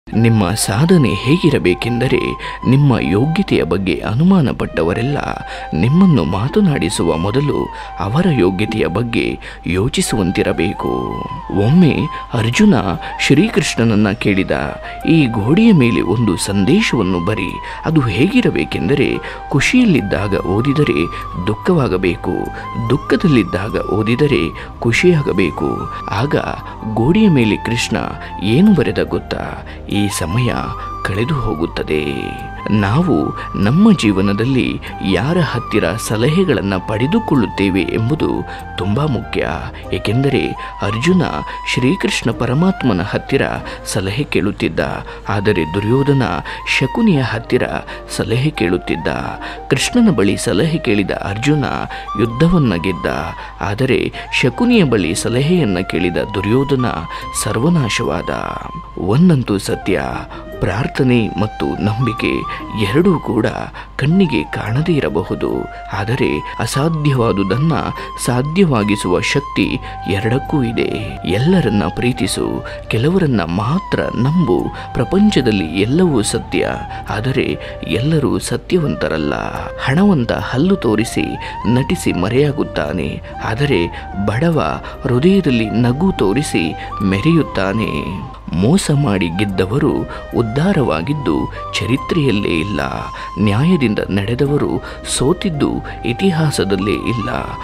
ನಿಮ್ಮ ಸಾಧನೆ ಹೇಗಿರಬೇಕೆಂದರೆ ನಿಮ್ಮ ಯೋಗ್ಯತೆಯ ಬಗ್ಗೆ ಅನುಮಾನ ಪಟ್ಟವರೆಲ್ಲ ನಿಮ್ಮನ್ನು ಮಾತನಾಡಿಸುವ ಮೊದಲು ಅವರ ಯೋಗ್ಯತೆಯ ಬಗ್ಗೆ ಯೋಚಿಸುವಂತಿರಬೇಕು ಒಮ್ಮೆ ಅರ್ಜುನ ಶ್ರೀಕೃಷ್ಣನನ್ನ ಕೇಳಿದ ಈ ಗೋಡೆಯ ಮೇಲೆ ಒಂದು ಸಂದೇಶವನ್ನು ಬರಿ ಅದು ಹೇಗಿರಬೇಕೆಂದರೆ ಖುಷಿಯಲ್ಲಿದ್ದಾಗ ಓದಿದರೆ ದುಃಖವಾಗಬೇಕು ದುಃಖದಲ್ಲಿದ್ದಾಗ ಓದಿದರೆ ಖುಷಿಯಾಗಬೇಕು ಆಗ ಗೋಡೆಯ ಮೇಲೆ ಕೃಷ್ಣ ಏನು ಬರೆದ ಗೊತ್ತಾ ಈ ಸಮಯ ಕಳೆದು ಹೋಗುತ್ತದೆ ನಾವು ನಮ್ಮ ಜೀವನದಲ್ಲಿ ಯಾರ ಹತ್ತಿರ ಸಲಹೆಗಳನ್ನು ಪಡೆದುಕೊಳ್ಳುತ್ತೇವೆ ಎಂಬುದು ತುಂಬ ಮುಖ್ಯ ಏಕೆಂದರೆ ಅರ್ಜುನ ಶ್ರೀಕೃಷ್ಣ ಪರಮಾತ್ಮನ ಹತ್ತಿರ ಸಲಹೆ ಕೇಳುತ್ತಿದ್ದ ಆದರೆ ದುರ್ಯೋಧನ ಶಕುನಿಯ ಹತ್ತಿರ ಸಲಹೆ ಕೇಳುತ್ತಿದ್ದ ಕೃಷ್ಣನ ಬಳಿ ಸಲಹೆ ಕೇಳಿದ ಅರ್ಜುನ ಯುದ್ಧವನ್ನು ಗೆದ್ದ ಆದರೆ ಶಕುನಿಯ ಬಳಿ ಸಲಹೆಯನ್ನು ಕೇಳಿದ ದುರ್ಯೋಧನ ಸರ್ವನಾಶವಾದ ಒಂದಂತೂ ಸತ್ಯ ಪ್ರಾರ್ಥನೆ ಮತ್ತು ನಂಬಿಕೆ ಎರಡೂ ಕೂಡ ಕಣ್ಣಿಗೆ ಕಾಣದೇ ಇರಬಹುದು ಆದರೆ ಅಸಾಧ್ಯವಾದುದನ್ನ ಸಾಧ್ಯವಾಗಿಸುವ ಶಕ್ತಿ ಎರಡಕ್ಕೂ ಇದೆ ಎಲ್ಲರನ್ನ ಪ್ರೀತಿಸು ಕೆಲವರನ್ನ ಮಾತ್ರ ನಂಬು ಪ್ರಪಂಚದಲ್ಲಿ ಎಲ್ಲವೂ ಸತ್ಯ ಆದರೆ ಎಲ್ಲರೂ ಸತ್ಯವಂತರಲ್ಲ ಹಣವಂತ ಹಲ್ಲು ತೋರಿಸಿ ನಟಿಸಿ ಮರೆಯಾಗುತ್ತಾನೆ ಆದರೆ ಬಡವ ಹೃದಯದಲ್ಲಿ ನಗು ತೋರಿಸಿ ಮೆರೆಯುತ್ತಾನೆ ಮೋಸ ಮಾಡಿ ಗೆದ್ದವರು ಉದ್ಧಾರವಾಗಿದ್ದು ಚರಿತ್ರೆಯಲ್ಲೇ ಇಲ್ಲ ನ್ಯಾಯದಿಂದ ನಡೆದವರು ಸೋತಿದ್ದು ಇತಿಹಾಸದಲ್ಲೇ ಇಲ್ಲ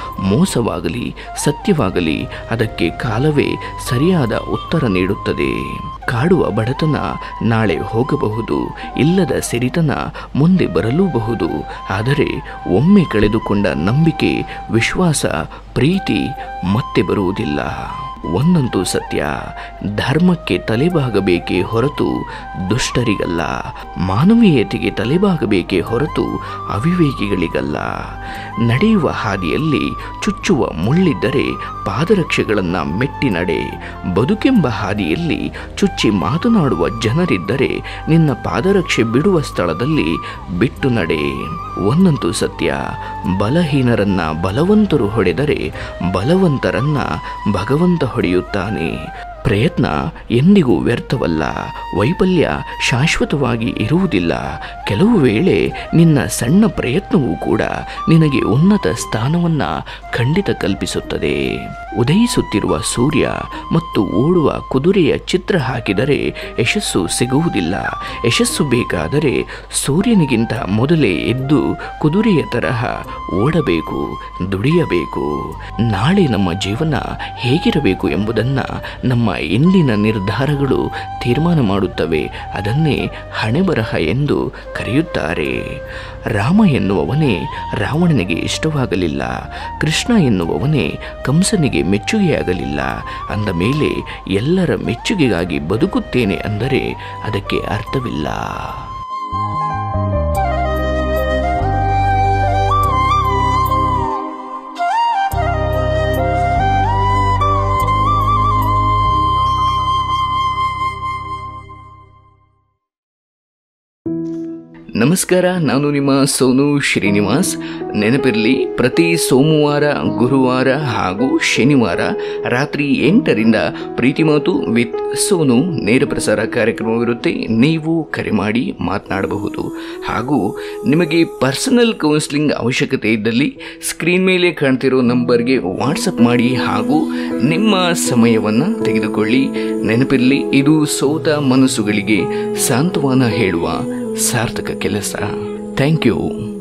ಮೋಸವಾಗಲಿ ಸತ್ಯವಾಗಲಿ ಅದಕ್ಕೆ ಕಾಲವೇ ಸರಿಯಾದ ಉತ್ತರ ನೀಡುತ್ತದೆ ಕಾಡುವ ಬಡತನ ನಾಳೆ ಹೋಗಬಹುದು ಇಲ್ಲದ ಸಿರಿತನ ಮುಂದೆ ಬರಲೂಬಹುದು ಆದರೆ ಒಮ್ಮೆ ಕಳೆದುಕೊಂಡ ನಂಬಿಕೆ ವಿಶ್ವಾಸ ಪ್ರೀತಿ ಮತ್ತೆ ಬರುವುದಿಲ್ಲ ಒಂದಂತೂ ಸತ್ಯ ಧರ್ಮಕ್ಕೆ ತಲೆಬಾಗಬೇಕೇ ಹೊರತು ದುಷ್ಟರಿಗಲ್ಲ ಮಾನವೀಯತೆಗೆ ತಲೆಬಾಗಬೇಕೇ ಹೊರತು ಅವಿವೇಕಿಗಳಿಗಲ್ಲ ನಡೆಯುವ ಹಾದಿಯಲ್ಲಿ ಚುಚ್ಚುವ ಮುಳ್ಳಿದ್ದರೆ ಪಾದರಕ್ಷೆಗಳನ್ನು ಮೆಟ್ಟಿ ನಡೆ ಬದುಕೆಂಬ ಹಾದಿಯಲ್ಲಿ ಚುಚ್ಚಿ ಮಾತನಾಡುವ ಜನರಿದ್ದರೆ ನಿನ್ನ ಪಾದರಕ್ಷೆ ಬಿಡುವ ಸ್ಥಳದಲ್ಲಿ ಬಿಟ್ಟು ನಡೆ ಒಂದಂತೂ ಸತ್ಯ ಬಲಹೀನರನ್ನ ಬಲವಂತರು ಹೊಡೆದರೆ ಬಲವಂತರನ್ನ ಭಗವಂತ ಹೊಡೆಯುತ್ತಾನೆ ಪ್ರಯತ್ನ ಎಂದಿಗೂ ವ್ಯರ್ಥವಲ್ಲ ವೈಫಲ್ಯ ಶಾಶ್ವತವಾಗಿ ಇರುವುದಿಲ್ಲ ಕೆಲವು ವೇಳೆ ನಿನ್ನ ಸಣ್ಣ ಪ್ರಯತ್ನವೂ ಕೂಡ ನಿನಗೆ ಉನ್ನತ ಸ್ಥಾನವನ್ನು ಖಂಡಿತ ಕಲ್ಪಿಸುತ್ತದೆ ಉದಯಿಸುತ್ತಿರುವ ಸೂರ್ಯ ಮತ್ತು ಓಡುವ ಕುದುರೆಯ ಚಿತ್ರ ಹಾಕಿದರೆ ಯಶಸ್ಸು ಸಿಗುವುದಿಲ್ಲ ಯಶಸ್ಸು ಬೇಕಾದರೆ ಸೂರ್ಯನಿಗಿಂತ ಮೊದಲೇ ಎದ್ದು ಕುದುರೆಯ ತರಹ ಓಡಬೇಕು ದುಡಿಯಬೇಕು ನಾಳೆ ನಮ್ಮ ಜೀವನ ಹೇಗಿರಬೇಕು ಎಂಬುದನ್ನು ನಮ್ಮ ಇಂದಿನ ನಿರ್ಧಾರಗಳು ತೀರ್ಮಾನ ಮಾಡುತ್ತವೆ ಅದನ್ನೇ ಹಣೆಬರಹ ಎಂದು ಕರೆಯುತ್ತಾರೆ ರಾಮ ಎನ್ನುವವನೇ ರಾವಣನಿಗೆ ಇಷ್ಟವಾಗಲಿಲ್ಲ ಕೃಷ್ಣ ಎನ್ನುವವನೇ ಕಂಸನಿಗೆ ಮೆಚ್ಚುಗೆಯಾಗಲಿಲ್ಲ ಅಂದ ಮೇಲೆ ಎಲ್ಲರ ಮೆಚ್ಚುಗೆಗಾಗಿ ಬದುಕುತ್ತೇನೆ ಅಂದರೆ ಅದಕ್ಕೆ ಅರ್ಥವಿಲ್ಲ ನಮಸ್ಕಾರ ನಾನು ನಿಮ್ಮ ಸೋನು ಶ್ರೀನಿವಾಸ್ ನೆನಪಿರಲಿ ಪ್ರತಿ ಸೋಮವಾರ ಗುರುವಾರ ಹಾಗೂ ಶನಿವಾರ ರಾತ್ರಿ ಎಂಟರಿಂದ ಪ್ರೀತಿ ಮಾತು ವಿತ್ ಸೋನು ನೇರ ಪ್ರಸಾರ ಕಾರ್ಯಕ್ರಮವಿರುತ್ತೆ ನೀವು ಕರೆ ಮಾಡಿ ಮಾತನಾಡಬಹುದು ಹಾಗೂ ನಿಮಗೆ ಪರ್ಸನಲ್ ಕೌನ್ಸಿಲಿಂಗ್ ಅವಶ್ಯಕತೆ ಇದ್ದಲ್ಲಿ ಸ್ಕ್ರೀನ್ ಮೇಲೆ ಕಾಣ್ತಿರೋ ನಂಬರ್ಗೆ ವಾಟ್ಸಪ್ ಮಾಡಿ ಹಾಗೂ ನಿಮ್ಮ ಸಮಯವನ್ನು ತೆಗೆದುಕೊಳ್ಳಿ ನೆನಪಿರಲಿ ಇದು ಸೋತ ಮನಸ್ಸುಗಳಿಗೆ ಸಾಂತ್ವನ ಹೇಳುವ ಸಾರ್ಥಕ ಕೆಲಸ ಥ್ಯಾಂಕ್ ಯು